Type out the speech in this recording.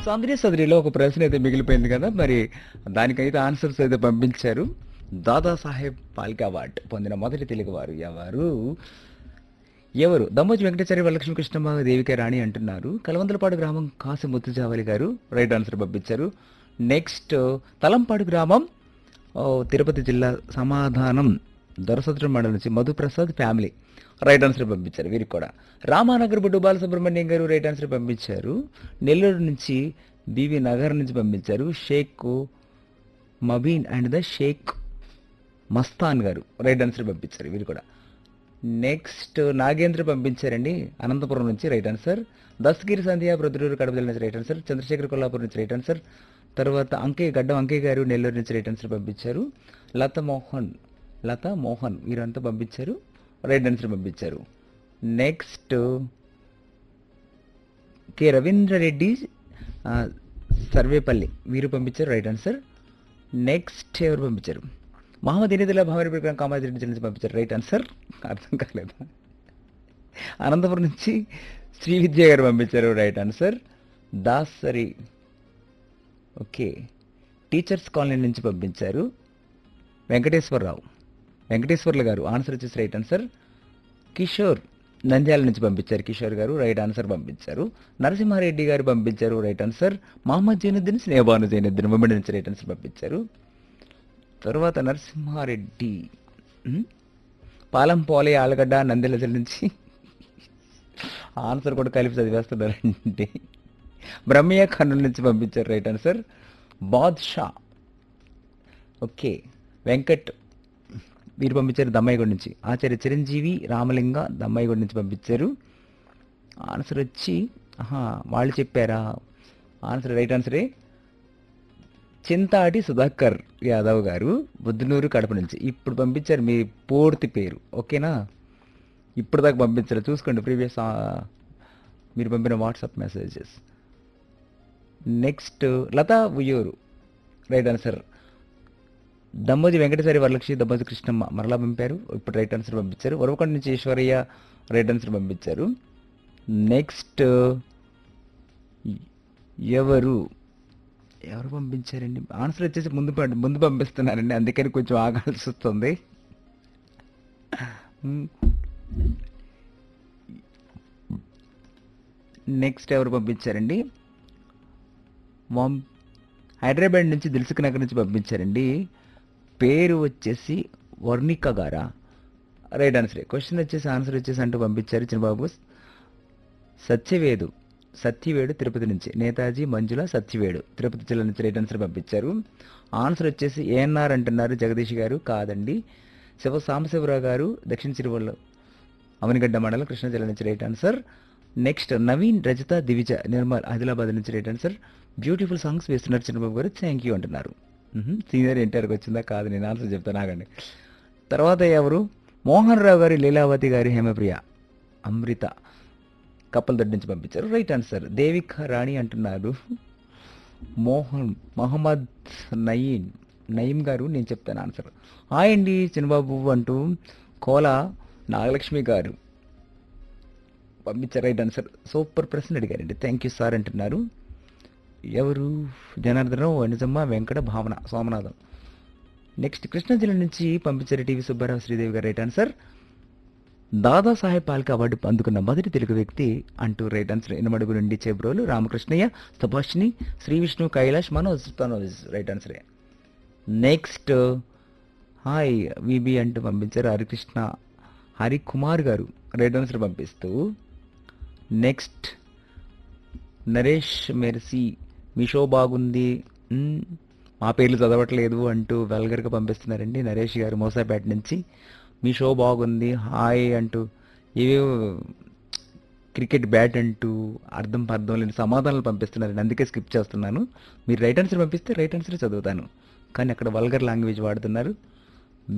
సందడి సదరిలో ఒక ప్రశ్న అయితే మిగిలిపోయింది కదా మరి దానికైతే ఆన్సర్స్ అయితే పంపించారు దాదాసాహెబ్ పాల్కే అవార్డు పొందిన మొదటి తెలుగువారు ఎవరు ఎవరు దమ్మోజి వెంకటాచార్య వరలక్ష్మి కృష్ణమ్మ దేవిక రాణి అంటున్నారు కలవందలపాడు గ్రామం కాసి ముత్తుజావలి గారు రైట్ ఆన్సర్ పంపించారు నెక్స్ట్ తలంపాడు గ్రామం ఓ, తిరుపతి జిల్లా సమాధానం దొరసత్రం మండలం నుంచి మధుప్రసాద్ ఫ్యామిలీ రైట్ ఆన్సర్ పంపించారు వీరికి కూడా రామానగర్ బుడ్డు బాలసుబ్రహ్మణ్యం గారు రైట్ ఆన్సర్ పంపించారు నెల్లూరు నుంచి బీవీ నగర్ నుంచి పంపించారు షేక్ మబీన్ అండ్ ద షేక్ మస్తాన్ గారు రైట్ ఆన్సర్ పంపించారు వీరు కూడా నెక్స్ట్ నాగేంద్ర పంపించారండి అనంతపురం నుంచి రైట్ ఆన్సర్ దస్తగిరి సంధ్య ప్రొద్దుటూరు కడప జిల్లా నుంచి రైట్ ఆన్సర్ చంద్రశేఖర్ కొల్లాపూర్ నుంచి రైట్ ఆన్సర్ తర్వాత అంకే గడ్డం అంకే గారు నెల్లూరు నుంచి రైట్ ఆన్సర్ పంపించారు లత మోహన్ లత మోహన్ వీరంతా పంపించారు రైట్ ఆన్సర్ పంపించారు నెక్స్ట్ కె రవీంద్రరెడ్డి ఆ, సర్వేపల్లి వీరు పంపించారు రైట్ ఆన్సర్ నెక్స్ట్ ఎవరు పంపించారు మహమ్మద్ ఇనిదుల్లా భావన ప్రకారం కామారెడ్డి జిల్లా నుంచి పంపించారు రైట్ ఆన్సర్ అర్థం కాలేదా అనంతపురం నుంచి శ్రీ విద్య గారు పంపించారు right answer Dasari okay teachers colony నుంచి పంపించారు వెంకటేశ్వరరావు వెంకటేశ్వర్లు గారు ఆన్సర్ వచ్చేసి రైట్ ఆన్సర్ కిషోర్ నంద్యాల నుంచి పంపించారు కిషోర్ గారు రైట్ ఆన్సర్ పంపించారు నరసింహారెడ్డి గారు పంపించారు రైట్ ఆన్సర్ మహమ్మద్ జైనుద్దీన్ స్నేహబాను జైనుద్దీన్ ముంబై నుంచి రైట్ ఆన్సర్ పంపించారు తర్వాత నరసింహారెడ్డి ఉమ్, పాలం పోలే ఆలగడ్డ నంద్యాల జిల్లా నుంచి ఆన్సర్ కూడా కలిపి చదివేస్తున్నారండి బ్రహ్మయ్య కర్నూలు నుంచి పంపించారు right answer Badshah okay Venkat వీరు పంపించారు దమ్మాయిగూడ నుంచి ఆచార్య చిరంజీవి రామలింగ దమ్మాయిగూడ నుంచి పంపించారు ఆన్సర్ వచ్చి ఆహా వాళ్ళు చెప్పారా ఆన్సర్ రైట్ ఆన్సరే చింతాటి సుధాకర్ యాదవ్ గారు బుద్ధనూరు కడప నుంచి ఇప్పుడు పంపించారు మీ పూర్తి పేరు ఓకేనా ఇప్పుడు దాకా పంపించారు చూసుకోండి ప్రీవియస్ మీరు పంపిన WhatsApp messages next Latha Uyyuru right answer Dammoji Venkateswari Varalakshmi Dammoji Krishnamma మరలా పంపారు ఇప్పుడు రైట్ ఆన్సర్ పంపించారు వరవకొండ నుంచి ఈశ్వరయ్య రైట్ ఆన్సర్ పంపించారు నెక్స్ట్ ఎవరు ఎవరు పంపించారండి ఆన్సర్ వచ్చేసి ముందు పం- ముందు పంపిస్తున్నారండి అందుకని కొంచెం ఆగాల్సి వస్తుంది నెక్స్ట్ ఎవరు పంపించారండి వామ్ హైదరాబాద్ నుంచి దిల్సుఖ్ నగర్ నుంచి పంపించారండి పేరు వచ్చేసి వర్ణిక గారా రైట్ ఆన్సర్ క్వశ్చన్ వచ్చేసి ఆన్సర్ వచ్చేసి అంటూ పంపించారు చిన్నబాబు సత్యవేదు సత్యవేడు తిరుపతి నుంచి నేతాజీ మంజుల సత్యవేడు తిరుపతి జిల్లా నుంచి రైట్ ఆన్సర్ పంపించారు ఆన్సర్ వచ్చేసి ఏఎన్ఆర్ అంటున్నారు జగదీష్ గారు కాదండి శివ సాంబశివరావు గారు దక్షిణ తిరువల్ల అవనిగడ్డ మండలం కృష్ణా జిల్లా నుంచి right answer next Naveen Rajitha Divija Nirmal Adilabad నుంచి రైట్ ఆన్సర్ బ్యూటిఫుల్ సాంగ్స్ వేస్తున్నారు చిన్నబాబు గారు థ్యాంక్ యూ అంటున్నారు సీనియర్ ఎన్టీఆర్కి వచ్చిందా కాదు నేను ఆన్సర్ చెప్తాను ఆగండి తర్వాత ఎవరు మోహన్ రావు గారు లీలావతి గారి హేమప్రియ అమృత కప్పల్ దొడ్డి నుంచి పంపించారు రైట్ ఆన్సర్ దేవిక రాణి అంటున్నారు మోహన్ మహమ్మద్ నయీన్ నయీం గారు నేను చెప్తాను ఆన్సర్ హాయ్ అండి చిన్నబాబు అంటూ కోల నాగలక్ష్మి గారు పంపించారు రైట్ ఆన్సర్ సూపర్ ప్రశ్న అడిగారండి థ్యాంక్ యూ సార్ అంటున్నారు ఎవరు జనార్దనం వనిజమ్మ వెంకట భావన సోమనాథం నెక్స్ట్ కృష్ణా జిల్లా నుంచి పంపించారు టీవీ సుబ్బారావు శ్రీదేవి గారు right answer Dadasaheb Phalke award అందుకున్న మొదటి తెలుగు వ్యక్తి అంటూ రైట్ ఆన్సర్ ఎనమడుగు నుండి చేబ్రోలు రామకృష్ణయ్య సుభాష్ని శ్రీ విష్ణు కైలాష్ మనోజ్ తనోజ్ రైట్ ఆన్సరే నెక్స్ట్ హాయ్ విబి అంటూ పంపించారు హరికృష్ణ హరికుమార్ గారు రైట్ ఆన్సర్ పంపిస్తూ నెక్స్ట్ నరేష్ మెర్సీ మీ షో బాగుంది మ్, మా పేర్లు చదవట్లేదు అంటూ వెల్గర్గా పంపిస్తున్నారండి నరేష్ గారు మోసాపేట నుంచి మీ షో బాగుంది హాయ్ అంటూ ఏవేవో క్రికెట్ బ్యాట్ అంటూ అర్థం పర్థం లేని సమాధానాలు పంపిస్తున్నారండి అందుకే స్కిప్ చేస్తున్నాను మీరు రైట్ ఆన్సర్ పంపిస్తే రైట్ ఆన్సర్ చదువుతాను కానీ అక్కడ వల్గర్ లాంగ్వేజ్ వాడుతున్నారు